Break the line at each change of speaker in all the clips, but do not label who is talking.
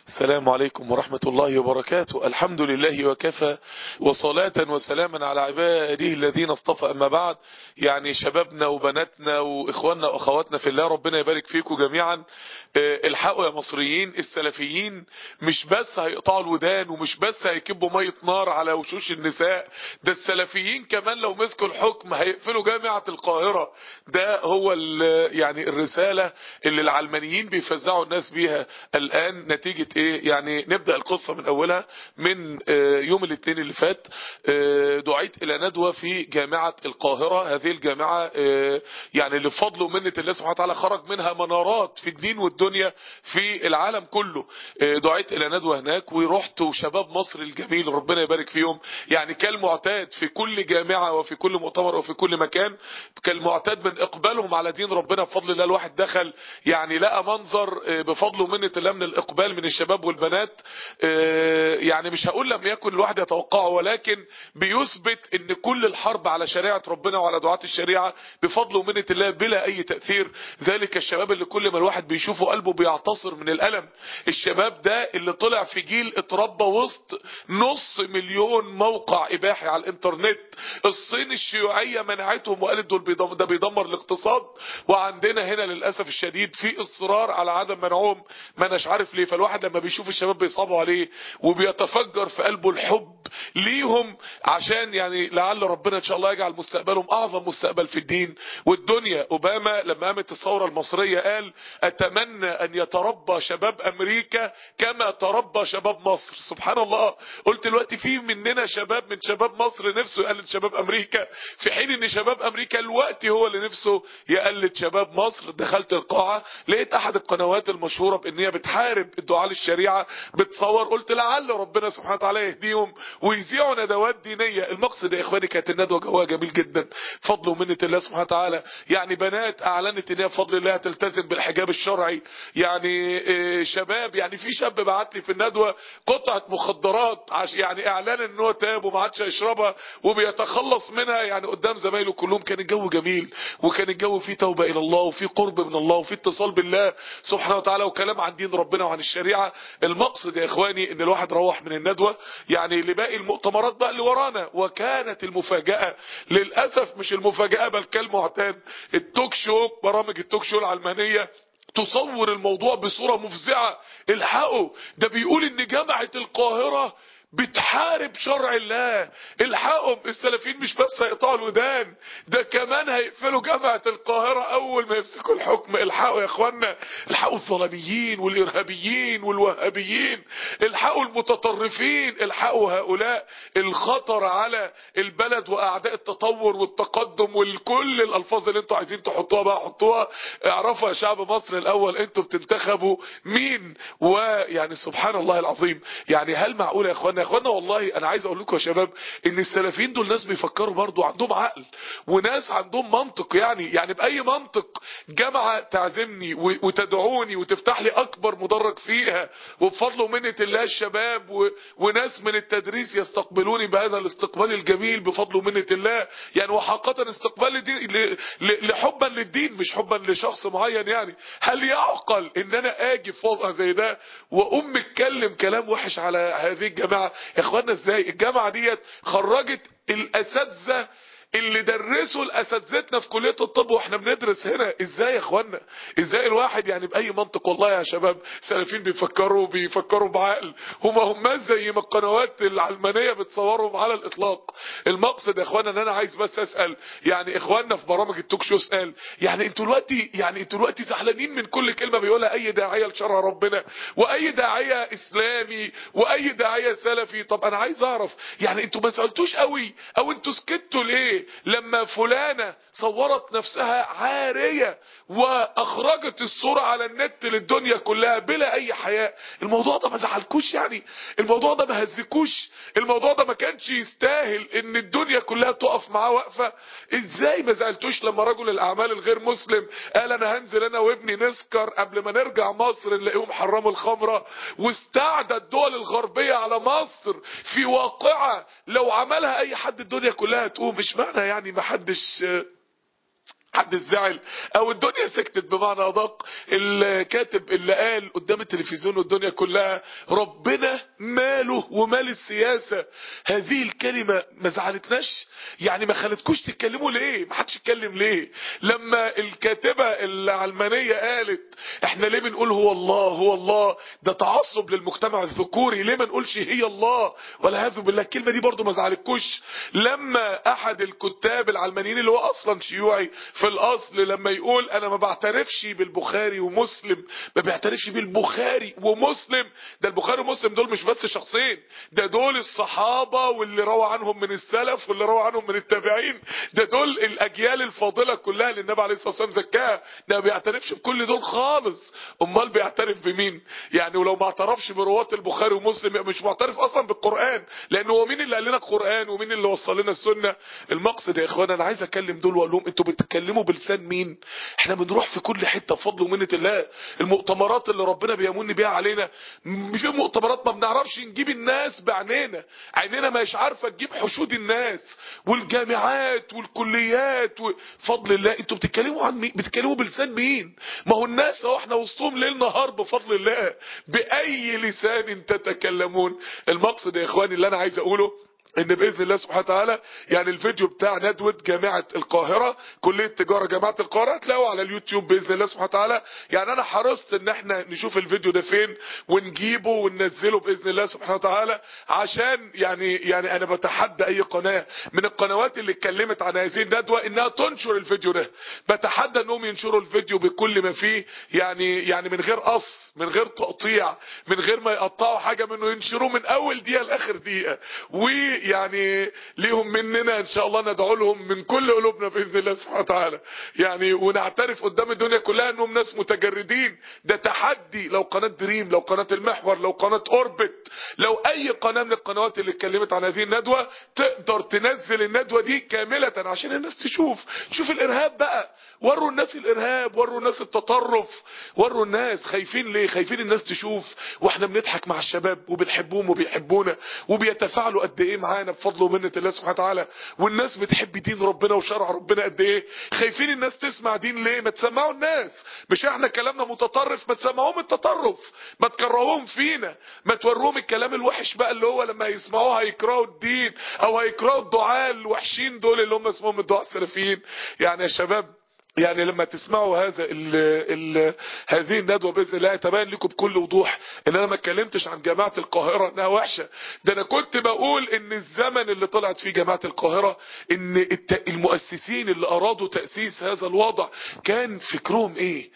السلام عليكم ورحمة الله وبركاته الحمد لله وكفى وصلاة وسلاما على عباده الذين اصطفى أما بعد يعني شبابنا وبناتنا وإخواننا وأخواتنا في الله ربنا يبارك فيكم جميعا الحقوا يا مصريين السلفيين مش بس هيقطعوا الودان ومش بس هيكبوا مية نار على وشوش النساء ده السلفيين كمان لو مسكوا الحكم هيقفلوا جامعة القاهرة ده هو يعني الرسالة اللي العلمانيين بيفزعوا الناس بيها الآن نتيجة ايه يعني نبدأ القصة من اولها من يوم الاثنين اللي فات دعيت الى ندوة في جامعة القاهرة هذه الجامعة يعني لفضل ومنة الله سبحانه وتعالى خرج منها منارات في الدين والدنيا في العالم كله دعيت الى ندوة هناك ورحت وشباب مصر الجميل ربنا يبارك فيهم يعني كالمعتاد في كل جامعة وفي كل مؤتمر وفي كل مكان كالمعتاد من اقبالهم على دين ربنا بفضل الله الواحد دخل يعني لقى منظر بفضل ومنة الله من الاقبال من الشباب والبنات يعني مش هقول لم يكن الواحد يتوقعه ولكن بيثبت ان كل الحرب على شريعة ربنا وعلى دعاة الشريعة بفضل ومنة الله بلا اي تأثير ذلك الشباب اللي كل ما الواحد بيشوفه قلبه بيعتصر من الألم الشباب ده اللي طلع في جيل اتربى وسط نص مليون موقع اباحي على الانترنت الصين الشيوعية منعتهم وقالت دول بيدمر ده بيدمر الاقتصاد وعندنا هنا للأسف الشديد في اصرار على عدم منعهم ما اناش عارف ليه فالواحد لما بيشوف الشباب بيصابوا عليه وبيتفجر في قلبه الحب ليهم عشان يعني لعل ربنا ان شاء الله يجعل مستقبلهم اعظم مستقبل في الدين والدنيا اوباما لما قامت الثورة المصرية قال اتمنى ان يتربى شباب امريكا كما تربى شباب مصر سبحان الله قلت دلوقتي في مننا شباب من شباب مصر نفسه يقلد شباب امريكا في حين ان شباب امريكا الوقت هو اللي نفسه يقلد شباب مصر دخلت القاعة لقيت احد القنوات المشهورة بان هي بتحارب الدعاء للشريعة بتصور قلت لعل ربنا سبحانه وتعالى يهديهم ويذيعوا ندوات دينية المقصد يا اخواني كانت الندوة جواها جميل جدا فضل ومنة الله سبحانه وتعالى يعني بنات اعلنت ان هي بفضل الله تلتزم بالحجاب الشرعي يعني شباب يعني في شاب بعت لي في الندوة قطعة مخدرات يعني اعلان ان هو تاب وما عادش يشربها وبيتخلص منها يعني قدام زمايله كلهم كان الجو جميل وكان الجو فيه توبة الى الله وفيه قرب من الله وفيه اتصال بالله سبحانه وتعالى وكلام عن دين ربنا وعن الشريعة المقصد يا اخواني ان الواحد روح من الندوة يعني لباقي المؤتمرات بقى اللي ورانا وكانت المفاجأة للأسف مش المفاجأة بل كالمعتاد التوك شو برامج التوك شو العلمانية تصور الموضوع بصورة مفزعة الحقوا ده بيقول ان جامعة القاهرة بتحارب شرع الله الحقهم السلفيين مش بس هيقطعوا الودان ده كمان هيقفلوا جامعة القاهرة اول ما يمسكوا الحكم الحقوا يا اخوانا الحقوا الظلميين والارهابيين والوهابيين الحقوا المتطرفين الحقوا هؤلاء الخطر على البلد واعداء التطور والتقدم والكل الالفاظ اللي انتوا عايزين تحطوها بقى حطوها اعرفوا يا شعب مصر الاول انتوا بتنتخبوا مين ويعني سبحان الله العظيم يعني هل معقول يا اخوانا يا اخوانا والله انا عايز اقول لكم يا شباب ان السلفيين دول ناس بيفكروا برضو عندهم عقل وناس عندهم منطق يعني يعني باي منطق جامعه تعزمني وتدعوني وتفتح لي اكبر مدرج فيها وبفضل ومنه الله الشباب و... وناس من التدريس يستقبلوني بهذا الاستقبال الجميل بفضل ومنه الله يعني وحقيقه استقبال دي... ل... ل... لحبا للدين مش حبا لشخص معين يعني هل يعقل ان انا اجي في وضع زي ده واقوم اتكلم كلام وحش على هذه الجماعه يا اخوانا ازاي الجامعة ديت خرجت الاساتذة اللي درسوا الاساتذتنا في كليه الطب واحنا بندرس هنا ازاي يا اخوانا ازاي الواحد يعني باي منطق والله يا شباب سلفيين بيفكروا بيفكروا بعقل هما هم زي ما القنوات العلمانيه بتصورهم على الاطلاق المقصد يا اخوانا ان انا عايز بس اسال يعني اخواننا في برامج التوك شو اسال يعني انتوا دلوقتي يعني انتوا دلوقتي زعلانين من كل كلمه بيقولها اي داعيه لشرع ربنا واي داعيه اسلامي واي داعيه سلفي طب انا عايز اعرف يعني انتوا ما سالتوش قوي او انتوا سكتوا ليه لما فلانة صورت نفسها عارية واخرجت الصورة على النت للدنيا كلها بلا اي حياء الموضوع ده ما زعلكوش يعني الموضوع ده ما هزكوش الموضوع ده ما كانش يستاهل ان الدنيا كلها تقف معاه وقفة ازاي ما زعلتوش لما رجل الاعمال الغير مسلم قال انا هنزل انا وابني نسكر قبل ما نرجع مصر نلاقيهم حرموا الخمرة واستعدى الدول الغربية على مصر في واقعة لو عملها اي حد الدنيا كلها تقوم مش معنى يعني ما حدش حد زعل او الدنيا سكتت بمعنى ادق الكاتب اللي قال قدام التلفزيون والدنيا كلها ربنا ماله ومال السياسة هذه الكلمة ما زعلتناش يعني ما خلتكوش تتكلموا ليه ما حدش يتكلم ليه لما الكاتبة العلمانية قالت احنا ليه بنقول هو الله هو الله ده تعصب للمجتمع الذكوري ليه ما نقولش هي الله والعياذ بالله الكلمة دي برضو ما زعلتكوش لما احد الكتاب العلمانيين اللي هو اصلا شيوعي في الاصل لما يقول انا ما بعترفش بالبخاري ومسلم ما بيعترفش بالبخاري ومسلم ده البخاري ومسلم دول مش بس شخصين ده دول الصحابة واللي روى عنهم من السلف واللي روى عنهم من التابعين ده دول الاجيال الفاضلة كلها اللي النبي عليه الصلاة والسلام زكاها ده ما بيعترفش بكل دول خالص امال بيعترف بمين يعني ولو ما اعترفش برواة البخاري ومسلم يبقى مش معترف اصلا بالقرآن لانه هو مين اللي قال لنا القرآن ومين اللي وصل لنا السنة المقصد يا اخوانا انا عايز اكلم دول واقول لهم انتوا بتتكلموا بلسان مين احنا بنروح في كل حتة بفضل ومنة الله المؤتمرات اللي ربنا بيمن بيها علينا مش في مؤتمرات ما بنعرفش نجيب الناس بعينينا عينينا مش عارفة تجيب حشود الناس والجامعات والكليات وفضل الله انتوا بتتكلموا عن مين بتتكلموا بلسان مين ما هو الناس اهو احنا وسطهم ليل نهار بفضل الله باي لسان تتكلمون المقصد يا اخواني اللي انا عايز اقوله ان باذن الله سبحانه وتعالى يعني الفيديو بتاع ندوه جامعه القاهره كليه تجاره جامعه القاهره هتلاقوه على اليوتيوب باذن الله سبحانه وتعالى يعني انا حرصت ان احنا نشوف الفيديو ده فين ونجيبه وننزله باذن الله سبحانه وتعالى عشان يعني يعني انا بتحدى اي قناه من القنوات اللي اتكلمت عن هذه الندوه انها تنشر الفيديو ده بتحدى انهم ينشروا الفيديو بكل ما فيه يعني يعني من غير قص من غير تقطيع من غير ما يقطعوا حاجه منه ينشروه من اول دقيقه لاخر دقيقه و يعني ليهم مننا ان شاء الله ندعو لهم من كل قلوبنا باذن الله سبحانه وتعالى يعني ونعترف قدام الدنيا كلها انهم ناس متجردين ده تحدي لو قناه دريم لو قناه المحور لو قناه اوربت لو اي قناه من القنوات اللي اتكلمت عن هذه الندوه تقدر تنزل الندوه دي كامله عشان الناس تشوف تشوف الارهاب بقى وروا الناس الارهاب وروا الناس التطرف وروا الناس خايفين ليه خايفين الناس تشوف واحنا بنضحك مع الشباب وبنحبهم وبيحبونا وبيتفاعلوا قد ايه معانا بفضل ومنه الله سبحانه وتعالى والناس بتحب دين ربنا وشرع ربنا قد ايه خايفين الناس تسمع دين ليه ما تسمعوا الناس مش احنا كلامنا متطرف ما تسمعوهم التطرف ما تكرهوهم فينا ما توروهم الكلام الوحش بقى اللي هو لما يسمعوه هيكرهوا الدين او هيكرهوا الدعاء الوحشين دول اللي هم اسمهم الدعاء السلفيين يعني يا شباب يعني لما تسمعوا هذا ال ال هذه الندوه باذن الله يتبين لكم بكل وضوح ان انا ما اتكلمتش عن جامعه القاهره انها وحشه ده انا كنت بقول ان الزمن اللي طلعت فيه جامعه القاهره ان المؤسسين اللي ارادوا تاسيس هذا الوضع كان فكرهم ايه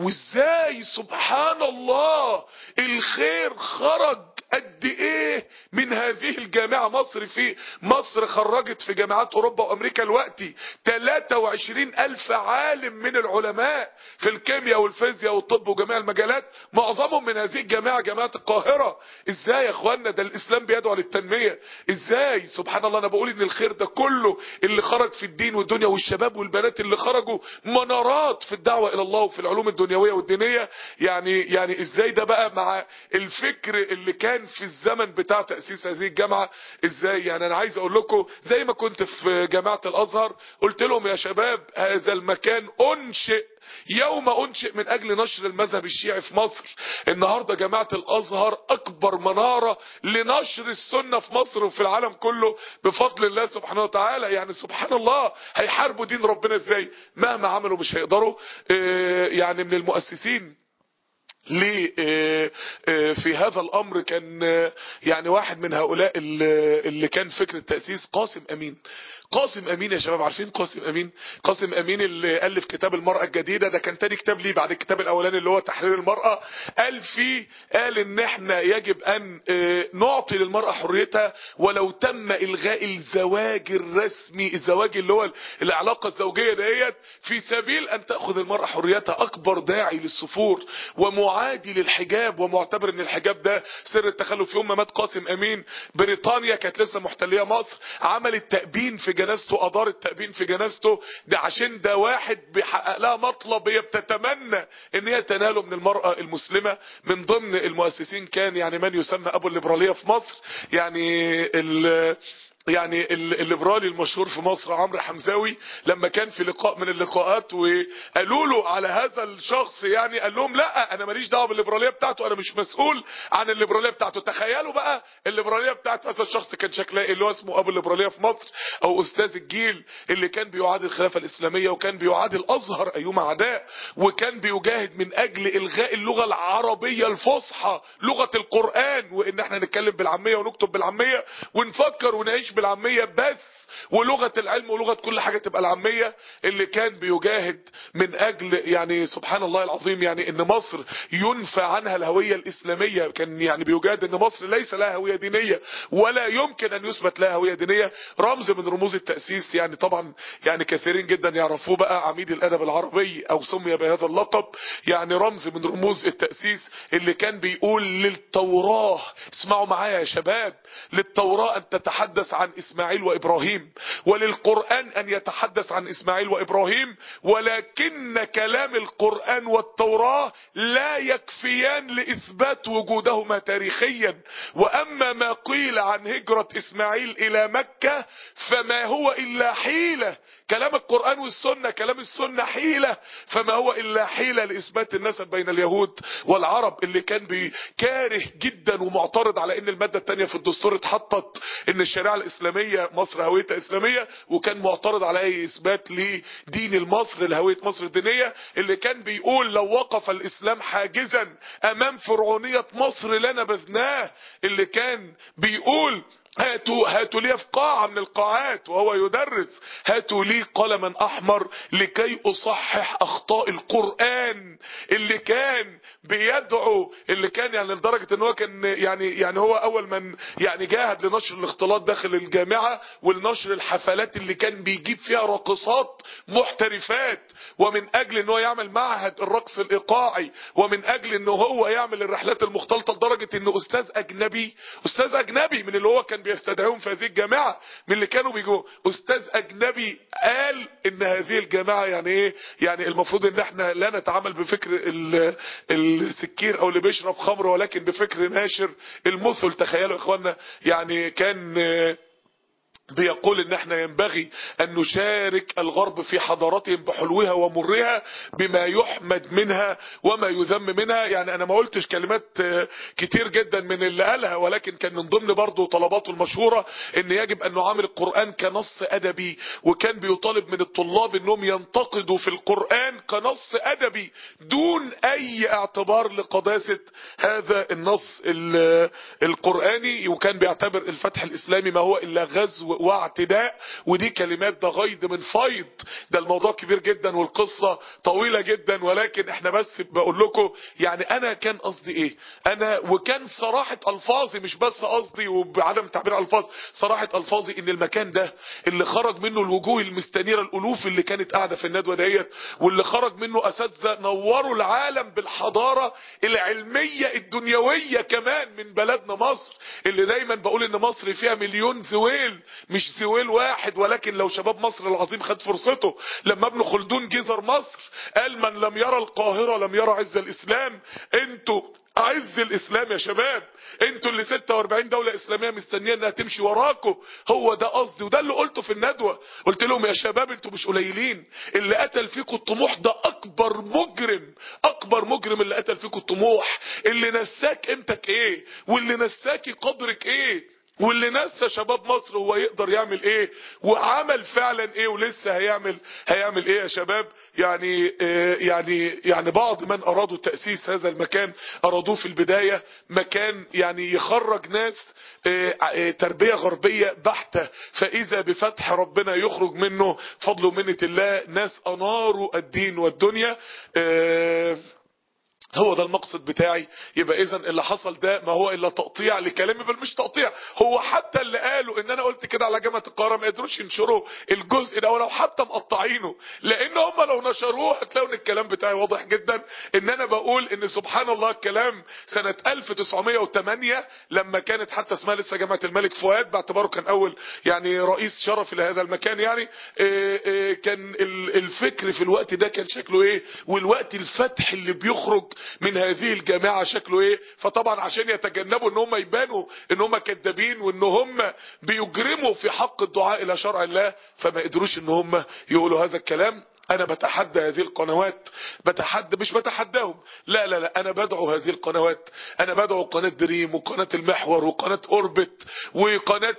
وازاي سبحان الله الخير خرج قد ايه من هذه الجامعة مصر في مصر خرجت في جامعات اوروبا وامريكا الوقتي 23 الف عالم من العلماء في الكيمياء والفيزياء والطب وجميع المجالات معظمهم من هذه الجامعة جامعة القاهرة ازاي يا اخوانا ده الاسلام بيدعو للتنمية ازاي سبحان الله انا بقول ان الخير ده كله اللي خرج في الدين والدنيا والشباب والبنات اللي خرجوا منارات في الدعوة الى الله وفي العلوم الدنيوية والدينية يعني يعني ازاي ده بقى مع الفكر اللي كان في الزمن بتاع تأسيس هذه الجامعة ازاي يعني انا عايز اقول لكم زي ما كنت في جامعة الازهر قلت لهم يا شباب هذا المكان انشئ يوم انشئ من اجل نشر المذهب الشيعي في مصر النهاردة جماعة الازهر اكبر منارة لنشر السنة في مصر وفي العالم كله بفضل الله سبحانه وتعالى يعني سبحان الله هيحاربوا دين ربنا ازاي مهما عملوا مش هيقدروا يعني من المؤسسين ليه في هذا الامر كان يعني واحد من هؤلاء اللي كان فكرة تأسيس قاسم امين قاسم امين يا شباب عارفين قاسم امين قاسم امين اللي الف كتاب المرأة الجديدة ده كان تاني كتاب ليه بعد الكتاب الاولاني اللي هو تحرير المرأة قال فيه قال ان احنا يجب ان نعطي للمرأة حريتها ولو تم الغاء الزواج الرسمي الزواج اللي هو العلاقة الزوجية ديت في سبيل ان تأخذ المرأة حريتها اكبر داعي للسفور ومعادي للحجاب ومعتبر ان الحجاب ده سر التخلف يوم ما مات قاسم امين بريطانيا كانت لسه محتلية مصر عملت تأبين في جنازته ادار التأبين في جنازته ده عشان ده واحد بيحقق لها مطلب هي بتتمنى ان هي تناله من المرأة المسلمة من ضمن المؤسسين كان يعني من يسمى ابو الليبرالية في مصر يعني ال يعني الليبرالي المشهور في مصر عمرو حمزاوي لما كان في لقاء من اللقاءات وقالوا له على هذا الشخص يعني قال لهم لا انا ماليش دعوه بالليبراليه بتاعته انا مش مسؤول عن الليبراليه بتاعته تخيلوا بقى الليبراليه بتاعت هذا الشخص كان شكلها ايه اللي هو اسمه ابو الليبراليه في مصر او استاذ الجيل اللي كان بيعادي الخلافه الاسلاميه وكان بيعادي الازهر ايما عداء وكان بيجاهد من اجل الغاء اللغه العربيه الفصحى لغه القران وان احنا نتكلم بالعاميه ونكتب بالعاميه ونفكر ونعيش بالعاميه بس ولغة العلم ولغة كل حاجة تبقى العامية اللي كان بيجاهد من اجل يعني سبحان الله العظيم يعني ان مصر ينفى عنها الهوية الاسلامية كان يعني بيجاهد ان مصر ليس لها هوية دينية ولا يمكن ان يثبت لها هوية دينية رمز من رموز التأسيس يعني طبعا يعني كثيرين جدا يعرفوه بقى عميد الادب العربي او سمي بهذا اللقب يعني رمز من رموز التأسيس اللي كان بيقول للتوراة اسمعوا معايا يا شباب للتوراة ان تتحدث عن اسماعيل وابراهيم وللقرآن أن يتحدث عن إسماعيل وإبراهيم ولكن كلام القرآن والتوراة لا يكفيان لإثبات وجودهما تاريخيا وأما ما قيل عن هجرة إسماعيل إلى مكة فما هو إلا حيلة كلام القرآن والسنة كلام السنة حيلة فما هو إلا حيلة لإثبات النسب بين اليهود والعرب اللي كان بيكاره جدا ومعترض على ان المادة التانية في الدستور اتحطت ان الشريعة الإسلامية مصر هويتها إسلامية وكان معترض على أي إثبات لدين المصر لهوية مصر الدينية اللي كان بيقول لو وقف الإسلام حاجزا أمام فرعونية مصر لنبذناه اللي كان بيقول هاتوا هاتوا لي في قاعة من القاعات وهو يدرس هاتوا لي قلما احمر لكي اصحح اخطاء القرآن اللي كان بيدعو اللي كان يعني لدرجة ان هو كان يعني يعني هو اول من يعني جاهد لنشر الاختلاط داخل الجامعة ولنشر الحفلات اللي كان بيجيب فيها راقصات محترفات ومن اجل ان هو يعمل معهد الرقص الايقاعي ومن اجل ان هو يعمل الرحلات المختلطة لدرجة انه استاذ اجنبي استاذ اجنبي من اللي هو كان بيستدعيهم في هذه الجامعة من اللي كانوا بيجوا استاذ اجنبي قال ان هذه الجامعة يعني ايه يعني المفروض ان احنا لا نتعامل بفكر ال- السكير او اللي بيشرب خمر ولكن بفكر ناشر المثل تخيلوا يا اخوانا يعني كان آه، بيقول ان احنا ينبغي ان نشارك الغرب في حضارتهم بحلوها ومرها بما يحمد منها وما يذم منها يعني انا ما قلتش كلمات آه، كتير جدا من اللي قالها ولكن كان من ضمن برضه طلباته المشهورة ان يجب ان نعامل القرآن كنص ادبي وكان بيطالب من الطلاب انهم ينتقدوا في القرآن كنص ادبي دون اي اعتبار لقداسة هذا النص ال- القرآني وكان بيعتبر الفتح الاسلامي ما هو الا غزو واعتداء ودي كلمات ده غيض من فيض ده الموضوع كبير جدا والقصة طويلة جدا ولكن احنا بس بقول لكم يعني انا كان قصدي ايه انا وكان صراحة الفاظي مش بس قصدي وبعدم تعبير الفاظ صراحة الفاظي ان المكان ده اللي خرج منه الوجوه المستنيرة الالوف اللي كانت قاعدة في الندوة ديت واللي خرج منه اساتذة نوروا العالم بالحضارة العلمية الدنيوية كمان من بلدنا مصر اللي دايما بقول ان مصر فيها مليون زويل مش زويل واحد ولكن لو شباب مصر العظيم خد فرصته لما ابن خلدون جزر مصر قال من لم يرى القاهرة لم يرى عز الاسلام انتوا عز الاسلام يا شباب انتوا اللي 46 دولة اسلامية مستنية انها تمشي وراكم هو ده قصدي وده اللي قلته في الندوة قلت لهم يا شباب انتوا مش قليلين اللي قتل فيكم الطموح ده اكبر مجرم اكبر مجرم اللي قتل فيكم الطموح اللي نساك قيمتك ايه واللي نساكي قدرك ايه واللي نسى شباب مصر هو يقدر يعمل ايه وعمل فعلا ايه ولسه هيعمل هيعمل ايه يا شباب يعني آه يعني يعني بعض من ارادوا تأسيس هذا المكان ارادوه في البداية مكان يعني يخرج ناس آه آه تربية غربية بحتة فاذا بفتح ربنا يخرج منه فضل ومنة الله ناس اناروا الدين والدنيا آه هو ده المقصد بتاعي يبقى اذا اللي حصل ده ما هو الا تقطيع لكلامي بل مش تقطيع هو حتى اللي قالوا ان انا قلت كده على جامعه القاهره ما قدروش ينشروا الجزء ده ولو حتى مقطعينه لان هم لو نشروه هتلاقوا ان الكلام بتاعي واضح جدا ان انا بقول ان سبحان الله الكلام سنه 1908 لما كانت حتى اسمها لسه جامعه الملك فؤاد باعتباره كان اول يعني رئيس شرفي لهذا المكان يعني إيه إيه كان ال- الفكر في الوقت ده كان شكله ايه والوقت الفتح اللي بيخرج من هذه الجامعة شكله ايه فطبعا عشان يتجنبوا ان هم يبانوا ان هم كذابين وان هم بيجرموا في حق الدعاء الى شرع الله فما قدروش ان هم يقولوا هذا الكلام انا بتحدى هذه القنوات بتحدى مش بتحداهم لا لا لا انا بدعو هذه القنوات انا بدعو قناة دريم وقناة المحور وقناة اوربت وقناة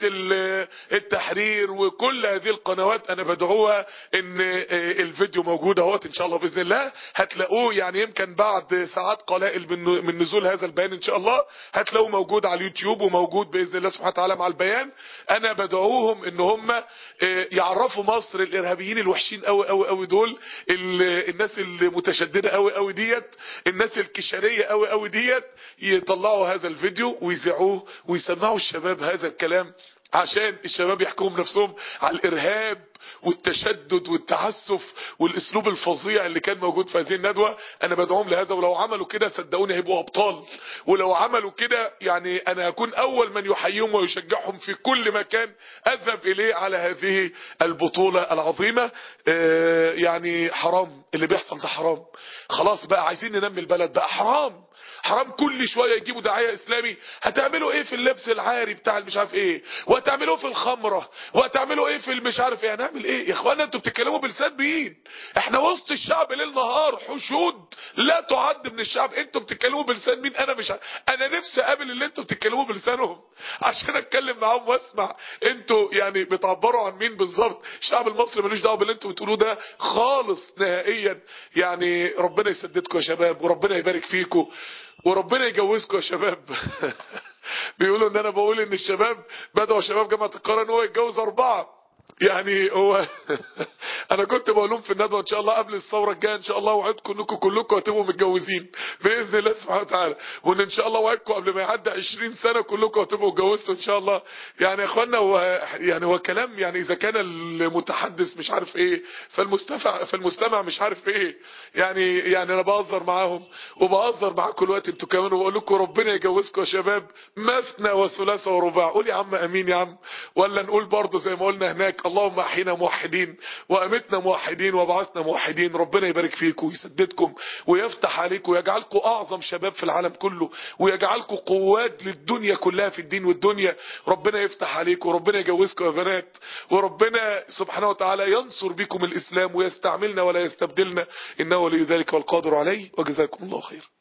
التحرير وكل هذه القنوات انا بدعوها ان الفيديو موجود اهوت ان شاء الله باذن الله هتلاقوه يعني يمكن بعد ساعات قلائل من نزول هذا البيان ان شاء الله هتلاقوه موجود على اليوتيوب وموجود باذن الله سبحانه وتعالى مع البيان انا بدعوهم ان هم يعرفوا مصر الارهابيين الوحشين قوي قوي قوي دول الناس المتشدده قوي قوي ديت الناس الكشريه قوي قوي ديت يطلعوا هذا الفيديو ويذيعوه ويسمعوا الشباب هذا الكلام عشان الشباب يحكموا نفسهم على الارهاب والتشدد والتعسف والاسلوب الفظيع اللي كان موجود في هذه الندوة انا بدعوهم لهذا ولو عملوا كده صدقوني هيبقوا ابطال ولو عملوا كده يعني انا هكون اول من يحييهم ويشجعهم في كل مكان اذهب اليه على هذه البطولة العظيمة آه يعني حرام اللي بيحصل ده حرام خلاص بقى عايزين ننمي البلد بقى حرام حرام كل شوية يجيبوا داعية اسلامي هتعملوا ايه في اللبس العاري بتاع مش عارف ايه وهتعملوا في الخمرة وهتعملوا ايه في المش عارف ايه هنعمل ايه يا اخوانا انتوا بتتكلموا بلسان مين احنا وسط الشعب ليل نهار حشود لا تعد من الشعب انتوا بتتكلموا بلسان مين انا مش ع... انا نفسي اقابل اللي انتوا بتتكلموا بلسانهم عشان اتكلم معاهم واسمع انتوا يعني بتعبروا عن مين بالظبط الشعب المصري ملوش دعوه باللي انتوا بتقولوه ده خالص نهائيا يعني ربنا يسددكم يا شباب وربنا يبارك فيكم وربنا يجوزكم يا شباب بيقولوا ان انا بقول ان الشباب بدأوا شباب جامعة القاهرة ان هو يتجوز اربعة يعني هو انا كنت بقول لهم في الندوه ان شاء الله قبل الثوره الجايه ان شاء الله وعدكم انكم كلكم هتبقوا متجوزين باذن الله سبحانه وتعالى وان ان شاء الله وعدكم قبل ما يعدي 20 سنه كلكم هتبقوا اتجوزتوا ان شاء الله يعني يا اخوانا هو يعني هو كلام يعني اذا كان المتحدث مش عارف ايه فالمستمع فالمستمع مش عارف ايه يعني يعني انا بهزر معاهم وبهزر معاكم الوقت انتوا كمان وبقول لكم ربنا يجوزكم يا شباب مثنى وثلاث ورباع قول يا عم امين يا عم ولا نقول برضه زي ما قلنا هناك اللهم احينا موحدين وامتنا موحدين وابعثنا موحدين ربنا يبارك فيكم ويسددكم ويفتح عليكم ويجعلكم اعظم شباب في العالم كله ويجعلكم قوات للدنيا كلها في الدين والدنيا ربنا يفتح عليكم وربنا يجوزكم يا بنات وربنا سبحانه وتعالى ينصر بكم الاسلام ويستعملنا ولا يستبدلنا انه ولي ذلك والقادر عليه وجزاكم الله خير